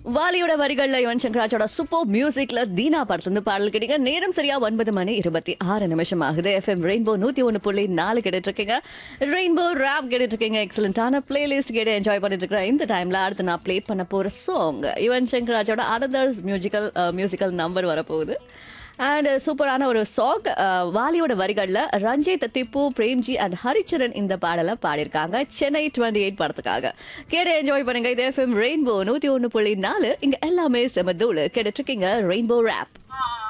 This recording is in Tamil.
வாலியோட வரிகள்ல யுவன் சங்கராஜோட சூப்பர் மியூசிக்ல தீனா படத்துல பாடல் கேட்டீங்க நேரம் சரியா ஒன்பது மணி இருபத்தி ஆறு நிமிஷம் ஆகுது எஃப்எம் ரெயின்போ நூத்தி ஒன்று புள்ளி நாலு கேட்டுட்டு இருக்கீங்க ரெயின்போ ரேப் கேட்டுட்டு இருக்கீங்க எக்ஸலண்டான பிளேலிஸ்ட் கேட்டு என்ஜாய் பண்ணிட்டு இருக்கிறேன் இந்த டைம்ல அடுத்து நான் ப்ளே பண்ண போற சாங் யுவன் சங்கராஜோட அனதர் மியூசிக்கல் மியூசிக்கல் நம்பர் வரப்போகுது அண்ட் சூப்பரான ஒரு சாங் வாலியோட வரிகள்ல ரஞ்சித் திப்பு பிரேம்ஜி அண்ட் ஹரிச்சரன் இந்த பாடலை பாடியிருக்காங்க சென்னை டுவெண்ட்டி எயிட் படத்துக்காக கேட்டு என்ஜாய் பண்ணுங்க இது எஃப்எம் ரெயின்போ நூத்தி ஒன்று புள்ளி நாலு இங்க எல்லாமே செம தூளு கேட்டுட்டு இருக்கீங்க ரெயின்போ ரேப் ஆ